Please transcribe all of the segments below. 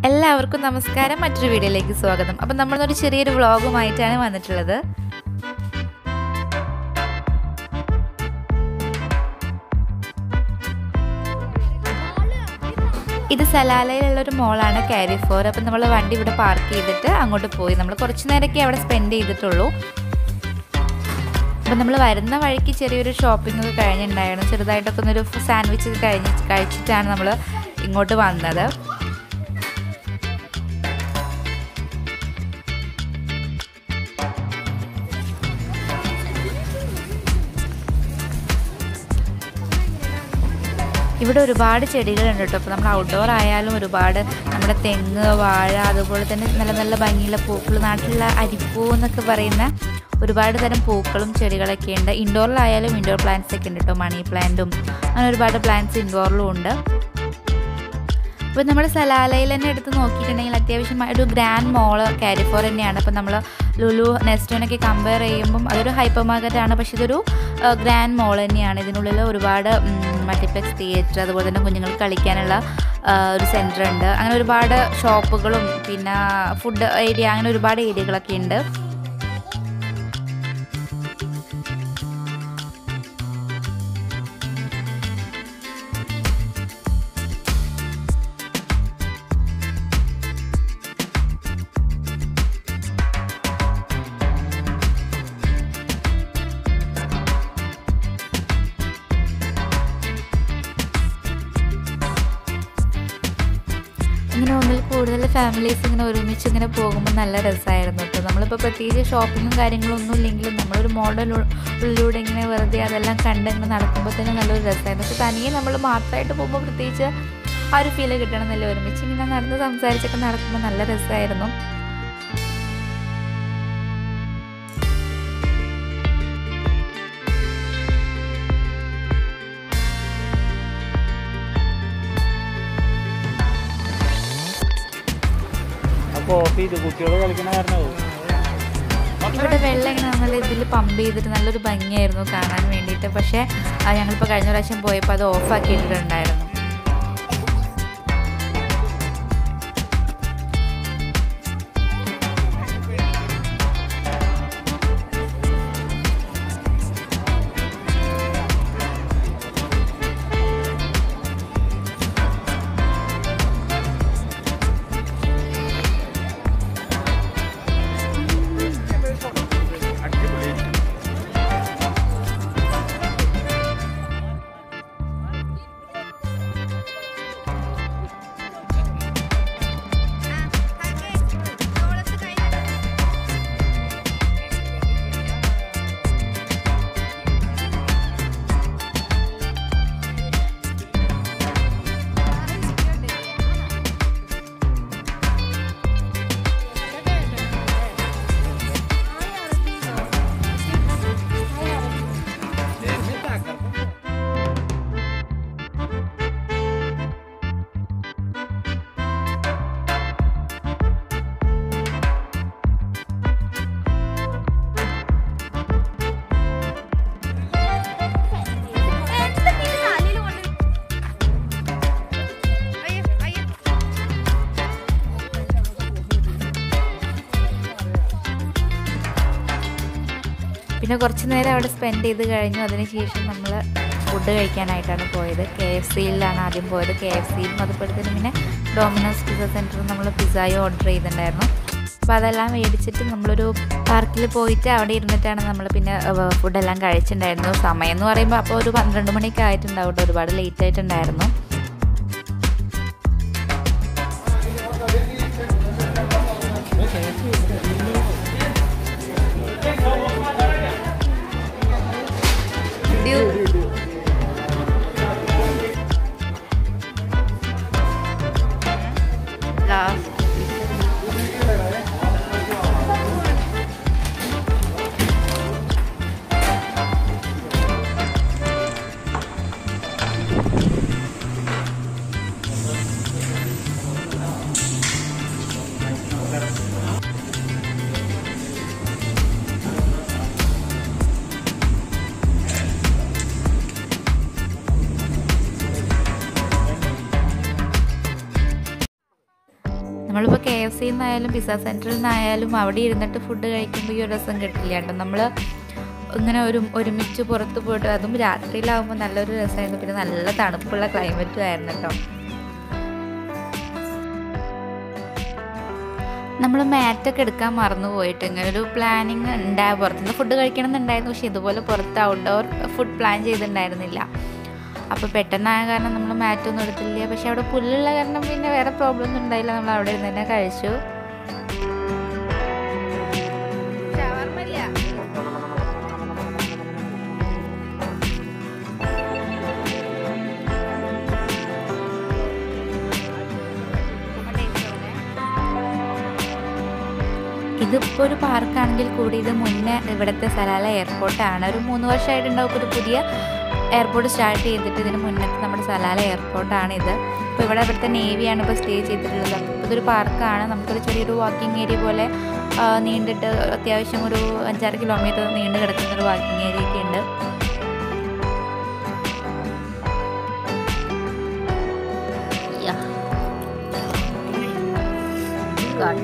എല്ലാവർക്കും നമസ്കാരം മറ്റൊരു വീഡിയോയിലേക്ക് സ്വാഗതം അപ്പം നമ്മളൊരു ചെറിയൊരു വ്ളോഗുമായിട്ടാണ് വന്നിട്ടുള്ളത് ഇത് സലാലയിലുള്ള ഒരു മോളാണ് കാരി ഫോർ അപ്പം നമ്മൾ വണ്ടി ഇവിടെ പാർക്ക് ചെയ്തിട്ട് അങ്ങോട്ട് പോയി നമ്മൾ കുറച്ച് നേരമൊക്കെ അവിടെ സ്പെൻഡ് ചെയ്തിട്ടുള്ളൂ അപ്പം നമ്മൾ വരുന്ന വഴിക്ക് ചെറിയൊരു ഷോപ്പിംഗ് ഒക്കെ കഴിഞ്ഞിട്ടുണ്ടായിരുന്നു ചെറുതായിട്ടൊക്കെ ഒന്നൊരു സാൻഡ്വിച്ച് ഒക്കെ കഴിഞ്ഞ് കഴിച്ചിട്ടാണ് നമ്മൾ ഇങ്ങോട്ട് വന്നത് ഇവിടെ ഒരുപാട് ചെടികളുണ്ട് കേട്ടോ അപ്പോൾ നമ്മൾ ഔട്ട്ഡോർ ആയാലും ഒരുപാട് നമ്മുടെ തെങ്ങ് വാഴ അതുപോലെ തന്നെ നല്ല നല്ല ഭംഗിയുള്ള പൂക്കൾ നാട്ടിലുള്ള അരിപ്പൂ എന്നൊക്കെ പറയുന്ന ഒരുപാട് തരം പൂക്കളും ചെടികളൊക്കെ ഉണ്ട് ഇൻഡോറിലായാലും ഇൻഡോർ പ്ലാന്റ്സ് ഒക്കെ ഉണ്ട് കേട്ടോ മണി പ്ലാന്റും അങ്ങനെ ഒരുപാട് പ്ലാന്റ്സ് ഇൻഡോറിലും ഉണ്ട് ഇപ്പോൾ നമ്മൾ സലാലയിൽ തന്നെ എടുത്ത് നോക്കിയിട്ടുണ്ടെങ്കിൽ അത്യാവശ്യം ഒരു ഗ്രാൻഡ് മോള് കാരിഫോർ തന്നെയാണ് അപ്പോൾ നമ്മൾ ലുലു നെസ്റ്റോനൊക്കെ കമ്പയർ ചെയ്യുമ്പം അതൊരു ഹൈപ്പർ മാർക്കറ്റാണ് പക്ഷേ ഇതൊരു ഗ്രാൻഡ് മോൾ തന്നെയാണ് ഇതിനുള്ളിൽ ഒരുപാട് മൾട്ടിപ്ലെക്സ് തിയേറ്റർ അതുപോലെ തന്നെ കുഞ്ഞുങ്ങൾക്ക് കളിക്കാനുള്ള ഒരു സെൻറ്റർ ഉണ്ട് അങ്ങനെ ഒരുപാട് ഷോപ്പുകളും പിന്നെ ഫുഡ് ഏരിയ അങ്ങനെ ഒരുപാട് ഏരിയകളൊക്കെ ഉണ്ട് ഇങ്ങനെ ഒന്നിൽ കൂടുതൽ ഫാമിലീസ് ഇങ്ങനെ ഒരുമിച്ച് ഇങ്ങനെ പോകുമ്പോൾ നല്ല രസമായിരുന്നു കേട്ടോ നമ്മളിപ്പോൾ പ്രത്യേകിച്ച് ഷോപ്പിങ്ങും കാര്യങ്ങളും ഒന്നും ഇല്ലെങ്കിലും നമ്മളൊരു മോഡലിലൂടെ ഇങ്ങനെ വെറുതെ അതെല്ലാം കണ്ട് ഇങ്ങനെ നടക്കുമ്പോൾ തന്നെ നല്ലൊരു രസമായിരുന്നു പക്ഷെ തനിയെ നമ്മൾ മാത്രമായിട്ട് പോകുമ്പോൾ പ്രത്യേകിച്ച് ആ ഒരു ഫീല് കിട്ടണമെന്നല്ല ഒരുമിച്ച് ഇങ്ങനെ നടന്ന് സംസാരിച്ചൊക്കെ നടക്കുമ്പോൾ നല്ല രസമായിരുന്നു അപ്പോൾ ഓഫ് ചെയ്ത് കുട്ടികൾ കളിക്കണ കാരണമാവും ഇവിടെ വെള്ളം ഇങ്ങനെ നല്ല ഇതിൽ പമ്പ് ചെയ്തിട്ട് നല്ലൊരു ഭംഗിയായിരുന്നു കാണാൻ വേണ്ടിയിട്ട് പക്ഷേ ആ, ഞങ്ങളിപ്പോൾ കഴിഞ്ഞ പ്രാവശ്യം പോയപ്പോൾ അത് ഓഫാക്കി ഇട്ടിട്ടുണ്ടായിരുന്നു പിന്നെ കുറച്ച് നേരം അവിടെ സ്പെൻഡ് ചെയ്ത് കഴിഞ്ഞു അതിനുശേഷം നമ്മൾ ഫുഡ് കഴിക്കാനായിട്ടാണ് പോയത് കെ എഫ് സിയിലാണ് ആദ്യം പോയത് കെ എഫ് സിയിലും അതുപോലെ തന്നെ പിന്നെ ഡോമിനോസ് പിസ്സ സെൻറ്ററിൽ നമ്മൾ പിസ്സയും ഓർഡർ ചെയ്തിട്ടുണ്ടായിരുന്നു അപ്പോൾ അതെല്ലാം മേടിച്ചിട്ട് നമ്മളൊരു പാർക്കിൽ പോയിട്ട് അവിടെ ഇരുന്നിട്ടാണ് നമ്മൾ പിന്നെ ഫുഡെല്ലാം കഴിച്ചിട്ടുണ്ടായിരുന്നു സമയം എന്ന് പറയുമ്പോൾ അപ്പോൾ ഒരു പന്ത്രണ്ട് മണിയൊക്കെ ആയിട്ടുണ്ടാവും കേട്ടോ ഒരുപാട് ലേറ്റ് ആയിട്ടുണ്ടായിരുന്നു Last. നമ്മളിപ്പോൾ കെ എഫ് സിയിൽ നിന്നായാലും പിസ്സ സെൻറ്ററിൽ നിന്നായാലും അവിടെ ഇരുന്നിട്ട് ഫുഡ് കഴിക്കുമ്പോൾ ഈ ഒരു രസം കിട്ടില്ല കേട്ടോ നമ്മൾ ഇങ്ങനെ ഒരു ഒരുമിച്ച് പുറത്ത് പോയിട്ട് അതും രാത്രിയിലാവുമ്പോൾ നല്ലൊരു രസമായിരുന്നു പിന്നെ നല്ല തണുപ്പുള്ള ക്ലൈമറ്റും ആയിരുന്നു കേട്ടോ നമ്മൾ മാറ്റൊക്കെ എടുക്കാൻ മറന്നു പോയിട്ട് ഇങ്ങനെ ഒരു പ്ലാനിങ് ഉണ്ടായ പുറത്തുനിന്ന് ഫുഡ് കഴിക്കണം എന്നുണ്ടായിരുന്നു പക്ഷേ ഇതുപോലെ പുറത്ത് ഔട്ട്ഡോർ ഫുഡ് പ്ലാൻ ചെയ്തിട്ടുണ്ടായിരുന്നില്ല അപ്പോൾ പെട്ടെന്നായ കാരണം നമ്മൾ മാറ്റൊന്നും എടുത്തില്ല പക്ഷേ അവിടെ പുല്ലുള്ള കാരണം പിന്നെ വേറെ പ്രോബ്ലം ഒന്നും ഉണ്ടായില്ല നമ്മൾ അവിടെ ഇരുന്ന് തന്നെ കഴിച്ചു ഇതിപ്പോൾ ഒരു പാർക്കാണെങ്കിൽ കൂടി ഇത് മുന്നേ ഇവിടുത്തെ സലാല എയർപോർട്ടാണ് ഒരു മൂന്ന് വർഷമായിട്ടുണ്ടാവും ഇപ്പോൾ ഒരു പുതിയ എയർപോർട്ട് സ്റ്റാർട്ട് ചെയ്തിട്ട് ഇതിന് മുന്നത്തെ നമ്മുടെ സലാല എയർപോർട്ടാണ് ഇത് ഇപ്പോൾ ഇവിടെ ഇവിടുത്തെ നേവിയാണ് ഇപ്പോൾ സ്റ്റേ ചെയ്തിട്ടുള്ളത് അപ്പോൾ ഇതൊരു പാർക്കാണ് നമുക്കൊരു ചെറിയൊരു വാക്കിംഗ് ഏരിയ പോലെ ആ, നീണ്ടിട്ട് അത്യാവശ്യം ഒരു അഞ്ചാറ് കിലോമീറ്റർ നീണ്ടു കിടക്കുന്ന ഒരു വാക്കിംഗ് ഏരിയ ഒക്കെ ഉണ്ട് Yeah. God.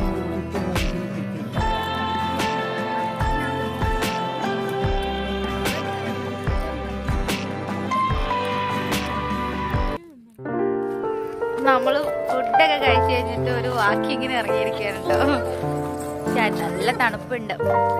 നമ്മൾ ഫുഡൊക്കെ കഴിച്ചു കഴിഞ്ഞിട്ട് ഒരു വാക്കിങ്ങിന് ഇറങ്ങിയിരിക്കുകയാണ് കേട്ടോ പക്ഷെ നല്ല തണുപ്പുണ്ട്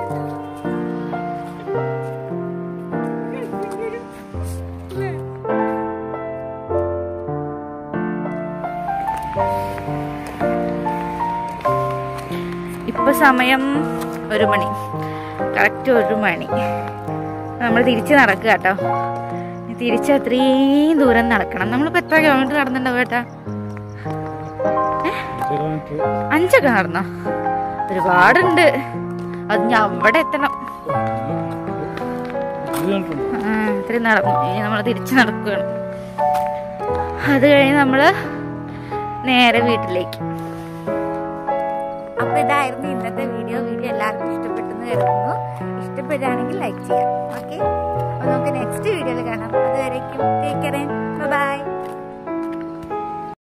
ഇപ്പൊ സമയം ഒരു മണി കറക്റ്റ് ഒരു മണി നമ്മൾ തിരിച്ച് നടക്കുക കേട്ടോ ഇനി തിരിച്ച് അത്രയും ദൂരം നടക്കണം നമ്മളിപ്പോ എത്ര കിലോമീറ്റർ നടന്നിട്ടുണ്ടാവും ഏട്ടാ അഞ്ചൊക്കെ നടന്നോ ഒരുപാടുണ്ട് അത് ഞാൻ അവിടെ എത്തണം ആ, ഇത്രയും നടന്നു ഇനി നമ്മൾ തിരിച്ച് നടക്കുകയാണ് അത് കഴിഞ്ഞ് നമ്മൾ നേരെ വീട്ടിലേക്ക് അപ്പൊ ഇതായിരുന്നു ഇന്നത്തെ വീഡിയോ വീഡിയോ എല്ലാവർക്കും ഇഷ്ടപ്പെട്ടെന്ന് കരുതുന്നു ഇഷ്ടപ്പെടുകയാണെങ്കിൽ ലൈക്ക് ചെയ്യാം ഓക്കെ അപ്പൊ നമുക്ക് നെക്സ്റ്റ് വീഡിയോയിൽ കാണാം അതുവരേക്കും ടേക്ക് കെയർ